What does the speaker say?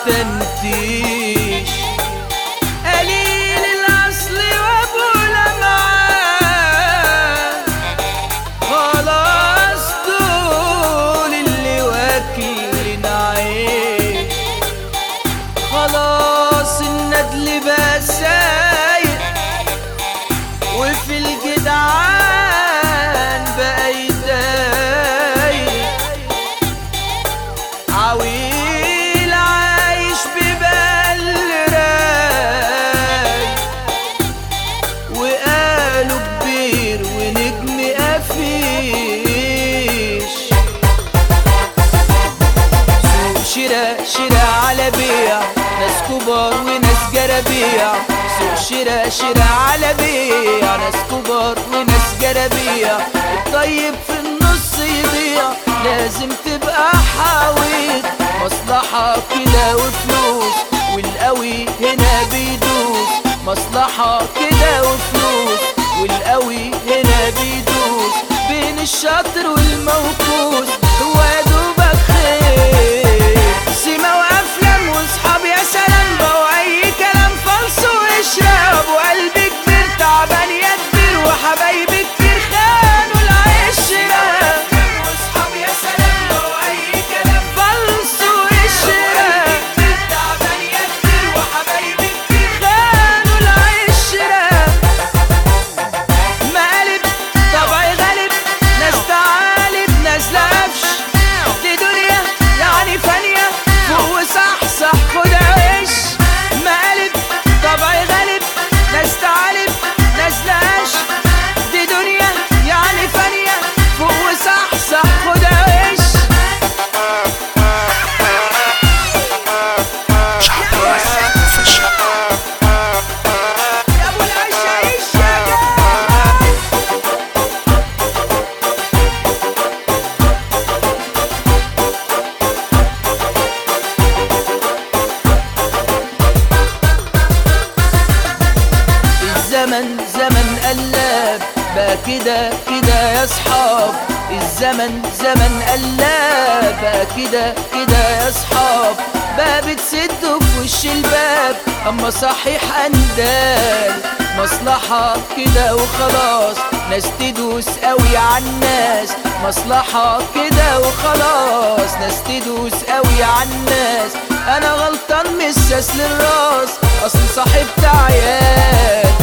تنتيش قليل الاصل وابو لمعان خلاص دول اللي واكلين عيش خلاص الندل بقى سايق وفي الجدعان بقى يضايق عويل عايش ببال رايق وقالوا كبير ونجم قفيش سوق شراء شراء على بيع ناس كبار وناس جرابيع سوق شراء شراء على بيع ناس كبار وناس جرابيع الطيب في النص يضيع لازم تبقى حاويط مصلحة كده وفلوس والقوي هنا بيدوس مصلحة كده وفلوس والقوي هنا بيدوس بين الشاطر والموقوس هو يا دوبك خير سيما وافلام واصحاب يا سلام بقوا اي كلام فلس واشرب وقلبي كبير تعبان يا كبير وحبايبي كتير خانوا العشرة واصحاب يا سلام بقوا اي كلام فلس واشرب تعبان يا كبير وحبايبي كتير خانوا العشرة مقالب طبعي غالب ناس تعالب ناس لقفش دي دنيا يعني فانية فوق وصحصح خد عيش مقالب طبعي غالب ناس تعالب ناس لقاش دي دنيا يعني فانية فوق وصحصح خد عيش يا ابو العيش عيش يا جاي الزمن زمن قلاب بقى كده كده يا صحاب الزمن زمن قلاب بقى كده كده يا صحاب بقى بتسدوا في وش الباب اما صحيح اندال مصلحة كده وخلاص ناس تدوس قوي عالناس مصلحة كده وخلاص ناس تدوس قوي عالناس انا غلطان مساس للراس اصل صاحبت عيال